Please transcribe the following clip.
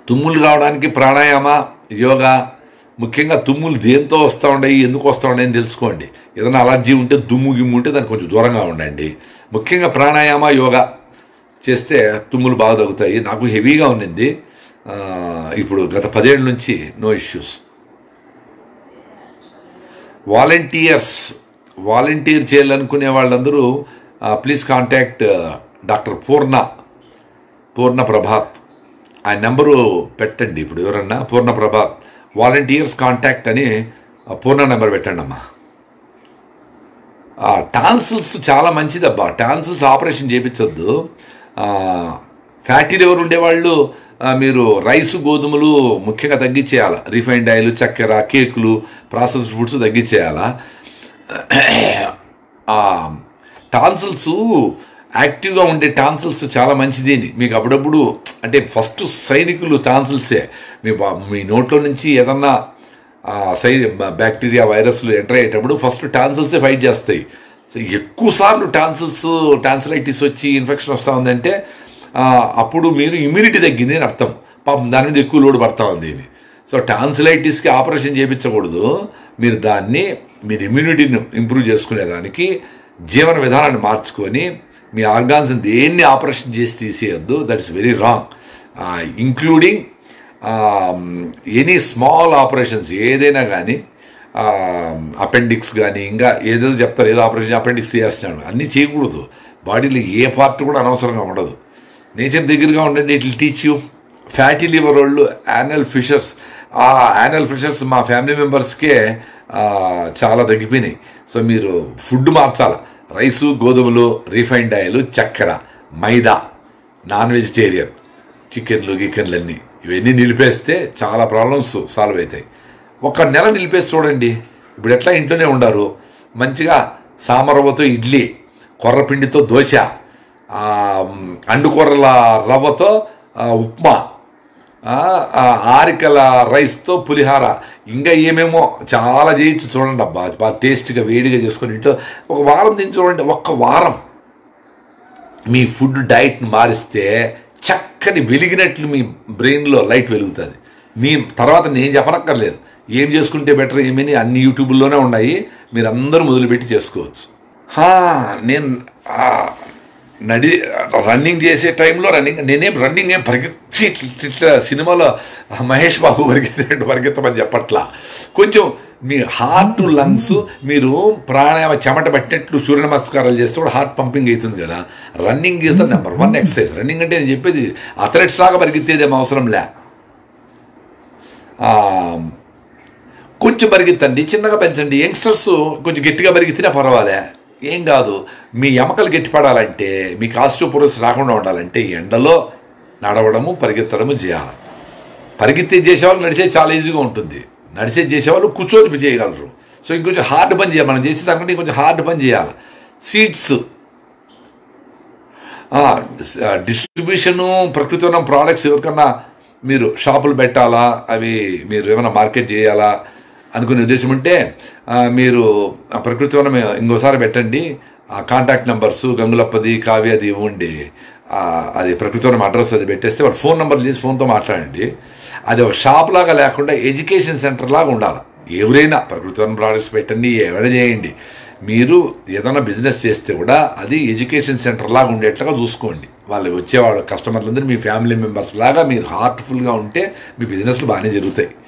తుమ్ములు రావడానికి ప్రాణాయామ యోగా ముఖ్యంగా తుమ్ములు దేంతో వస్తూ ఉన్నాయి ఎందుకు వస్తూ ఉన్నాయని తెలుసుకోండి ఏదైనా అలర్జీ ఉంటే దుమ్ము గిమ్ము ఉంటే దానికి కొంచెం దూరంగా ఉండండి ముఖ్యంగా ప్రాణాయామ యోగా చేస్తే తుమ్ములు బాగా తగ్గుతాయి నాకు హెవీగా ఉన్నింది ఆ, ఇప్పుడు గత పదేళ్ళ నుంచి నో ఇష్యూస్ వాలంటీర్స్ వాలంటీర్ చేయాలనుకునే వాళ్ళందరూ please contact doctor Purna Purna Prabhat ఆ నెంబరు పెట్టండి ఇప్పుడు ఎవరన్నా పూర్ణ ప్రభాత్ వాలంటీర్స్ కాంటాక్ట్ అని ఆ పూర్ణ నెంబర్ పెట్టండి అమ్మా టాన్సిల్స్ చాలా మంచిదబ్బా టాన్సిల్స్ ఆపరేషన్ చేయించొద్దు ఫ్యాటీ లివర్ ఉండేవాళ్ళు ఆ, మీరు రైస్ గోధుమలు ముఖ్యంగా తగ్గించేయాలి రిఫైన్డ్ ఆయిల్ చక్కెర కేకులు ప్రాసెస్డ్ ఫుడ్స్ తగ్గించేయాలా టాన్సిల్స్ యాక్టివ్గా ఉండే టాన్సిల్స్ చాలా మంచిది అని మీకు అప్పుడప్పుడు అంటే ఫస్ట్ సైనికులు టాన్సిల్సే మీ బా- మీ నోట్లో నుంచి ఏదన్నా ఆ, సై బ్యాక్టీరియా వైరస్లు ఎంటర్ అయ్యేటప్పుడు ఫస్ట్ టాన్సిల్సే ఫైట్ చేస్తాయి సో ఎక్కువ సార్లు టాన్సిల్స్ టాన్సిలైటిస్ వచ్చి ఇన్ఫెక్షన్ వస్తూ ఉందంటే ఆ, అప్పుడు మీరు ఇమ్యూనిటీ తగ్గింది అని అర్థం పాపం దాని మీద ఎక్కువ లోడ్ పడతా ఉంది అని సో టాన్సిలైటిస్కి ఆపరేషన్ చేయించకూడదు మీరు దాన్ని మీరు ఇమ్యూనిటీని ఇంప్రూవ్ చేసుకునేదానికి జీవన విధానాన్ని మార్చుకొని మీ ఆర్గాన్స్ దేన్ని ఆపరేషన్ చేసి తీసేయద్దు that is very wrong including any small operations ఏదైనా కానీ అపెండిక్స్ కానీ ఇంకా ఏదో చెప్తారు ఏదో ఆపరేషన్ అపెండిక్స్ చేస్తున్నాడు అన్నీ చేయకూడదు బాడీలో ఏ పార్ట్ కూడా అనవసరంగా ఉండదు నేచర్ దగ్గరగా ఉండండి it will teach you fatty liver వాళ్ళు యానల్ ఫిషర్స్ ఆ యానల్ ఫిషర్స్ మా ఫ్యామిలీ మెంబర్స్కే ఆ, చాలా తగ్గిపోయినాయి సో మీరు ఫుడ్ మార్చాలి రైసు గోధుమలు రీఫైండ్ ఆయిల్ చక్కెర మైదా నాన్ వెజిటేరియన్ చికెన్లు గికెన్లు అన్నీ ఇవన్నీ నిలిపేస్తే చాలా ప్రాబ్లమ్స్ సాల్వ్ అవుతాయి ఒక నెల నిలిపేసి చూడండి ఇప్పుడు ఎట్లా ఇంట్లోనే ఉండారు మంచిగా సామరవ్వతో ఇడ్లీ కొర్రపిండితో దోశ ఆ, అండుకొర్రల రవ్వతో ఆ, ఉప్మా ఆ, ఆ, ఆరికల రైస్తో పులిహార ఇంకా ఏమేమో చాలా చేయొచ్చు చూడండి అబ్బా బాగా టేస్ట్గా వేడిగా చేసుకొని ఇంట్లో ఒక వారం తిని చూడండి ఒక్క వారం మీ ఫుడ్ డైట్ని మారిస్తే చక్కని వెలిగినట్లు మీ బ్రెయిన్లో లైట్ వెలుగుతుంది మీ తర్వాత నేను చెప్పనక్కర్లేదు ఏం చేసుకుంటే బెటర్ ఏమని అన్ని యూట్యూబ్లోనే ఉన్నాయి మీరు అందరూ మొదలుపెట్టి చేసుకోవచ్చు హా, నేను ఆ, నడి రన్నింగ్ చేసే టైంలో రన్నింగ్ నేనేం రన్నింగ్ ఏం పరిగెత్తి ఇట్ల- ఇట్లా సినిమాలో మహేష్ బాబు పరిగెత్తినట్టు పరిగెత్తమని చెప్పట్లా కొంచెం మీ హార్ట్ లంగ్స్ మీరు ప్రాణాయామ చెమట పట్టినట్లు సూర్య నమస్కారాలు చేస్తే కూడా హార్ట్ పంపింగ్ అవుతుంది కదా running is the number one exercise running అంటే నేను చెప్పేది అథ్లెట్స్ లాగా పరిగెత్తేదేం అవసరం లే ఆ, కొంచెం పరిగెత్తండి చిన్నగా పెంచండి యంగ్స్టర్స్ కొంచెం గట్టిగా పరిగెత్తినా పర్వాలే ఏం కాదు మీ ఎమకలు గట్టిపడాలంటే మీకు ఆస్టియోపోరోస్ రాకుండా ఉండాలంటే ఎండలో నడవడము పరిగెత్తడము చేయాలి పరిగెత్తే చేసేవాళ్ళు నడిచే చాలా ఈజీగా ఉంటుంది నడిచే చేసేవాళ్ళు కూర్చొని చేయగలరు సో ఇంకొంచెం హార్డ్ పని చేయాలి మనం చేసే దానికంటే ఇంకొంచెం హార్డ్ పని చేయాలి సీట్స్ డిస్ట్రిబ్యూషను ప్రకృతి ఉన్న ప్రోడక్ట్స్ ఎవరికన్నా మీరు షాపులు పెట్టాలా అవి మీరు ఏమైనా మార్కెట్ చేయాలా అనుకునే ఉద్దేశం ఉంటే ఆ, మీరు ఆ ప్రకృతి వనం ఇంకోసారి పెట్టండి ఆ కాంటాక్ట్ నెంబర్స్ గంగులప్పది కావ్య అది ఇవ్వండి ఆ, అది ప్రకృతి వనం అడ్రస్ అది పెట్టేస్తే వాళ్ళు ఫోన్ నెంబర్ చేసి ఫోన్తో మాట్లాడండి అది ఒక షాప్ లాగా లేకుండా ఎడ్యుకేషన్ సెంటర్ లాగా ఉండాలి ఎవరైనా ప్రకృతి వనం ప్రోడక్ట్స్ పెట్టండి ఎవరైనా చేయండి మీరు ఏదైనా బిజినెస్ చేస్తే కూడా అది ఎడ్యుకేషన్ సెంటర్ లాగా ఉండేట్లుగా చూసుకోండి వాళ్ళు వచ్చేవాళ్ళు కస్టమర్లందరూ మీ ఫ్యామిలీ మెంబర్స్ లాగా మీరు హార్ట్ఫుల్గా ఉంటే మీ బిజినెస్లు బాగానే జరుగుతాయి